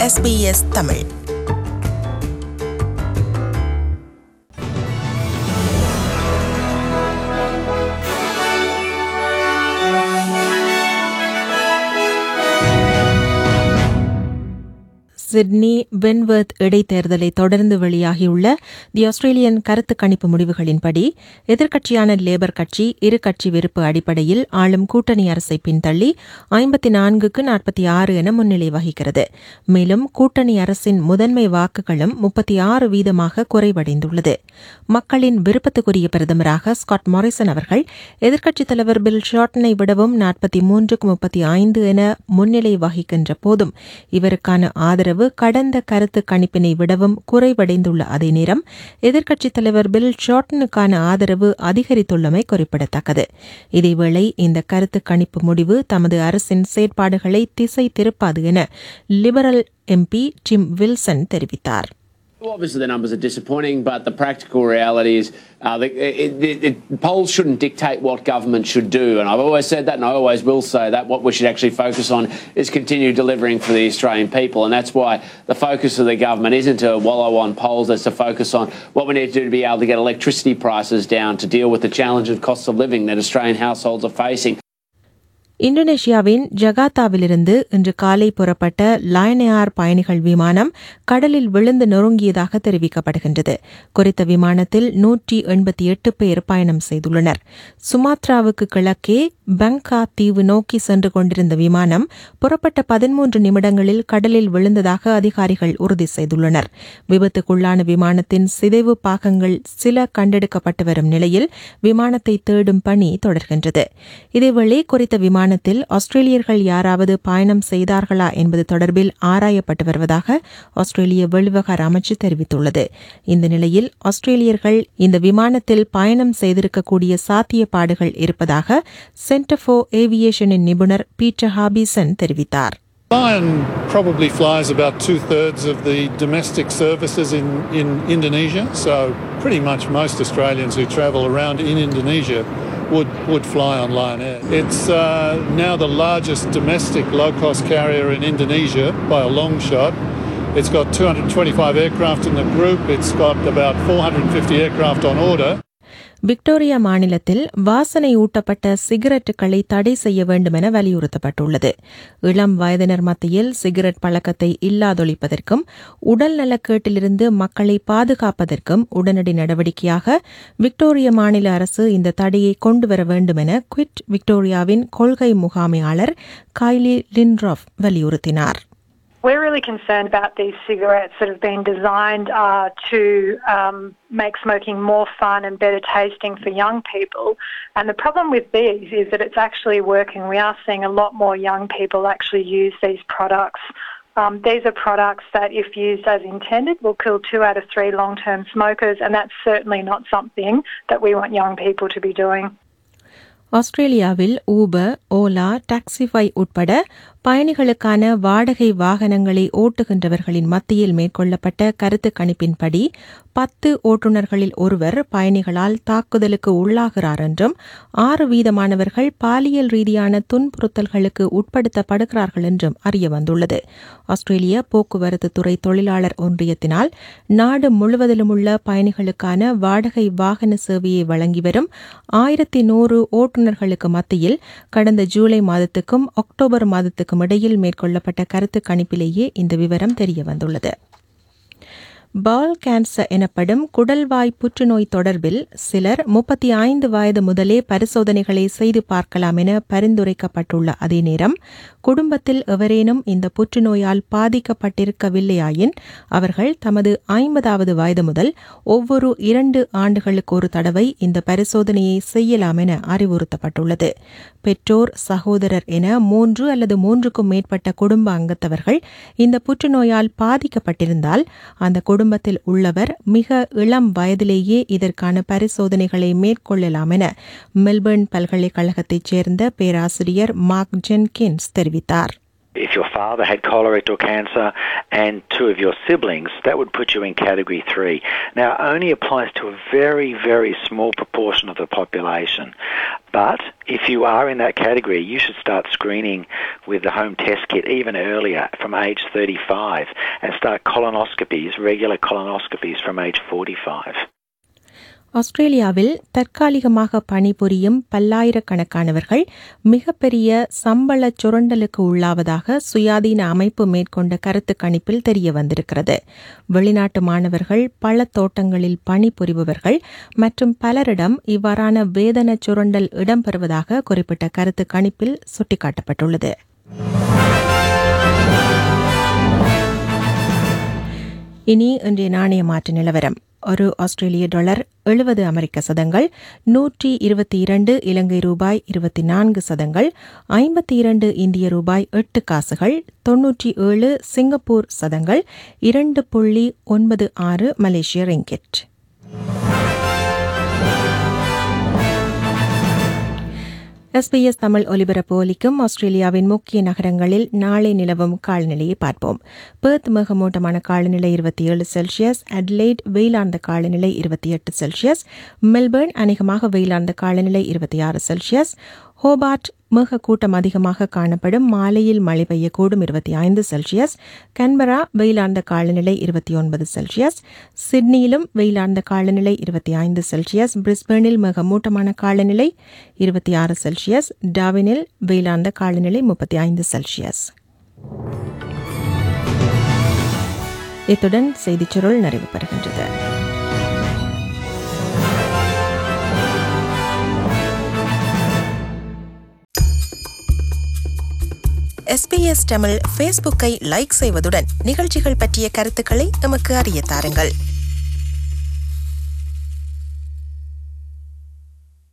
SBS Tamil Sydney வென்வர்த் இடைத்தேர்தலை தொடர்ந்து வெளியாகியுள்ள தி ஆஸ்திரேலியன் கருத்து கணிப்பு முடிவுகளின்படி எதிர்க்கட்சியான லேபர் கட்சி இரு கட்சி விருப்பு அடிப்படையில் ஆளும் கூட்டணி அரசை பின்தள்ளி ஐம்பத்தி நான்குக்கு நாற்பத்தி ஆறு என முன்னிலை வகிக்கிறது மேலும் கூட்டணி அரசின் முதன்மை வாக்குகளும் முப்பத்தி ஆறு வீதமாக குறைவடைந்துள்ளது மக்களின் விருப்பத்துக்குரிய பிரதமராக ஸ்காட் மாரிசன் அவர்கள் எதிர்க்கட்சித் தலைவர் பில் ஷார்ட்டனை விடவும் நாற்பத்தி மூன்றுக்கு முப்பத்தி ஐந்து என முன்னிலை வகிக்கின்ற போதும் இவருக்கான ஆதரவு கடந்த கருத்து கணிப்பினை விடவும் குறைவடைந்துள்ள அதே நேரம் எதிர்க்கட்சித் தலைவர் பில் ஷார்ட்டனுக்கான ஆதரவு அதிகரித்துள்ளமை குறிப்பிடத்தக்கது இதேவேளை இந்த கருத்து கணிப்பு முடிவு தமது அரசின் செயற்பாடுகளை திசை திருப்பாது என லிபரல் எம்பி டிம் வில்சன் தெரிவித்தார் Well, obviously, the numbers are disappointing, but the practical reality is uh, the, it, it, it, polls shouldn't dictate what government should do. And I've always said that, and I always will say that. What we should actually focus on is continue delivering for the Australian people. And that's why the focus of the government isn't to wallow on polls, it's to focus on what we need to do to be able to get electricity prices down to deal with the challenge of cost of living that Australian households are facing. இந்தோனேஷியாவின் ஜகாத்தாவிலிருந்து இன்று காலை புறப்பட்ட line ஏர் பயணிகள் விமானம் கடலில் விழுந்து நொறுங்கியதாக தெரிவிக்கப்படுகின்றது குறித்த விமானத்தில் நூற்றி எண்பத்தி எட்டு பேர் பயணம் செய்துள்ளனர் சுமாத்ராவுக்கு கிழக்கே பங்கா தீவு நோக்கி சென்று கொண்டிருந்த விமானம் புறப்பட்ட பதிமூன்று நிமிடங்களில் கடலில் விழுந்ததாக அதிகாரிகள் உறுதி செய்துள்ளனர் விபத்துக்குள்ளான விமானத்தின் சிதைவு பாகங்கள் சில கண்டெடுக்கப்பட்டு வரும் நிலையில் விமானத்தை தேடும் பணி தொடர்கின்றது இதேவேளை குறித்த விமானம் விமானத்தில் ஆஸ்திரேலியர்கள் யாராவது பயணம் செய்தார்களா என்பது தொடர்பில் ஆராயப்பட்டு வருவதாக ஆஸ்திரேலிய வெளிவகார அமைச்சு தெரிவித்துள்ளது இந்த நிலையில் ஆஸ்திரேலியர்கள் இந்த விமானத்தில் பயணம் செய்திருக்கக்கூடிய சாத்தியப்பாடுகள் இருப்பதாக சென்டர் ஃபார் ஏவியேஷனின் நிபுணர் பீட்டர் ஹாபிசன் தெரிவித்தார் Lion probably flies about two thirds of the domestic services in, in Indonesia, so pretty much most Australians who travel around in Indonesia would, would fly on Lion Air. It's uh, now the largest domestic low cost carrier in Indonesia by a long shot. It's got 225 aircraft in the group, it's got about 450 aircraft on order. Victoria மாநிலத்தில் வாசனை ஊட்டப்பட்ட சிகரெட்டுகளை தடை செய்ய வேண்டும் என வலியுறுத்தப்பட்டுள்ளது இளம் வயதினர் மத்தியில் cigarette பழக்கத்தை இல்லாதொழிப்பதற்கும் உடல் நலக்கேட்டிலிருந்து மக்களை பாதுகாப்பதற்கும் உடனடி நடவடிக்கையாக விக்டோரியா மாநில அரசு இந்த தடையை கொண்டுவர வேண்டும் என குவிட் விக்டோரியாவின் கொள்கை முகாமையாளர் கைலி லின்ட்ராஃப் வலியுறுத்தினார் We're really concerned about these cigarettes that have been designed uh, to um, make smoking more fun and better tasting for young people. And the problem with these is that it's actually working. We are seeing a lot more young people actually use these products. Um, these are products that, if used as intended, will kill two out of three long term smokers, and that's certainly not something that we want young people to be doing. ஆஸ்திரேலியாவில் Uber Ola Taxify உட்பட பயணிகளுக்கான வாடகை வாகனங்களை ஓட்டுகின்றவர்களின் மத்தியில் மேற்கொள்ளப்பட்ட கருத்து கணிப்பின்படி பத்து ஓட்டுநர்களில் ஒருவர் பயணிகளால் தாக்குதலுக்கு உள்ளாகிறார் என்றும் ஆறு வீதமானவர்கள் பாலியல் ரீதியான துன்புறுத்தல்களுக்கு உட்படுத்தப்படுகிறார்கள் என்றும் அறிய வந்துள்ளது ஆஸ்திரேலிய போக்குவரத்து துறை தொழிலாளர் ஒன்றியத்தினால் நாடு முழுவதிலும் உள்ள பயணிகளுக்கான வாடகை வாகன சேவையை வழங்கி வரும் ஆயிரத்தி நூறு ஓட்டுநர்களுக்கு மத்தியில் கடந்த ஜூலை மாதத்துக்கும் அக்டோபர் மாதத்துக்கும் இடையில் மேற்கொள்ளப்பட்ட கருத்து கணிப்பிலேயே இந்த விவரம் தெரியவந்துள்ளது பால் கேன்சர் எனப்படும் குடல்வாய் புற்றுநோய் தொடர்பில் சிலர் முப்பத்தி ஐந்து வயது முதலே பரிசோதனைகளை செய்து பார்க்கலாம் என பரிந்துரைக்கப்பட்டுள்ள அதே நேரம் குடும்பத்தில் எவரேனும் இந்த புற்றுநோயால் பாதிக்கப்பட்டிருக்கவில்லையாயின் அவர்கள் தமது ஐம்பதாவது வயது முதல் ஒவ்வொரு இரண்டு ஆண்டுகளுக்கு ஒரு தடவை இந்த பரிசோதனையை செய்யலாம் என அறிவுறுத்தப்பட்டுள்ளது பெற்றோர் சகோதரர் என மூன்று அல்லது மூன்றுக்கும் மேற்பட்ட குடும்ப அங்கத்தவர்கள் இந்த புற்றுநோயால் பாதிக்கப்பட்டிருந்தால் அந்த குடும்பத்தில் உள்ளவர் மிக இளம் வயதிலேயே இதற்கான பரிசோதனைகளை மேற்கொள்ளலாம் என மெல்பர்ன் பல்கலைக்கழகத்தைச் சேர்ந்த பேராசிரியர் மார்க் ஜென்கின்ஸ் தெரிவித்தார் If your father had colorectal cancer and two of your siblings, that would put you in category three. Now, it only applies to a very, very small proportion of the population. But if you are in that category, you should start screening with the home test kit even earlier from age 35 and start colonoscopies, regular colonoscopies from age 45. ஆஸ்திரேலியாவில் தற்காலிகமாக பணிபுரியும் பல்லாயிரக்கணக்கானவர்கள் மிகப்பெரிய சம்பள சுரண்டலுக்கு உள்ளாவதாக சுயாதீன அமைப்பு மேற்கொண்ட கருத்து கணிப்பில் தெரிய வந்திருக்கிறது வெளிநாட்டு மாணவர்கள் பல தோட்டங்களில் பணிபுரிபவர்கள் மற்றும் பலரிடம் இவ்வாறான வேதன சுரண்டல் இடம்பெறுவதாக குறிப்பிட்ட கருத்து கணிப்பில் சுட்டிக்காட்டப்பட்டுள்ளது இனி இன்றைய நாணய மாற்று நிலவரம் ஒரு ஆஸ்திரேலிய டாலர் எழுபது அமெரிக்க சதங்கள் நூற்றி இருபத்தி இரண்டு இலங்கை ரூபாய் இருபத்தி நான்கு சதங்கள் ஐம்பத்தி இரண்டு இந்திய ரூபாய் எட்டு காசுகள் தொன்னூற்றி ஏழு சிங்கப்பூர் சதங்கள் இரண்டு புள்ளி ஒன்பது ஆறு மலேசிய ரிங்கெட் எஸ்பிஎஸ் தமிழ் ஒலிபரப்பு ஒலிக்கும் ஆஸ்திரேலியாவின் முக்கிய நகரங்களில் நாளை நிலவும் காலநிலையை பார்ப்போம் பெர்த் மேகமூட்டமான காலநிலை இருபத்தி ஏழு செல்சியஸ் அட்லைட் வெயிலார்ந்த காலநிலை இருபத்தி எட்டு செல்சியஸ் மெல்பர்ன் அநேகமாக வெயிலார்ந்த காலநிலை இருபத்தி ஆறு செல்சியஸ் ஹோபார்ட் மேக கூட்டம் அதிகமாக காணப்படும் மாலையில் மழை பெய்யக்கூடும் இருபத்தி ஐந்து செல்சியஸ் கன்பரா வெயிலார்ந்த காலநிலை இருபத்தி ஒன்பது செல்சியஸ் சிட்னியிலும் வெயிலார்ந்த காலநிலை இருபத்தி ஐந்து செல்சியஸ் பிரிஸ்பேனில் மிக மூட்டமான காலநிலை இருபத்தி ஆறு செல்சியஸ் டாவினில் வெயிலார்ந்த காலநிலை முப்பத்தி ஐந்து செல்சியஸ் இத்துடன் செய்திச் சுருள் நிறைவு பெறுகின்றது எஸ்பிஎஸ் தமிழ் ஃபேஸ்புக்கை லைக் செய்வதுடன் நிகழ்ச்சிகள் பற்றிய கருத்துக்களை எமக்கு அறிய தாருங்கள்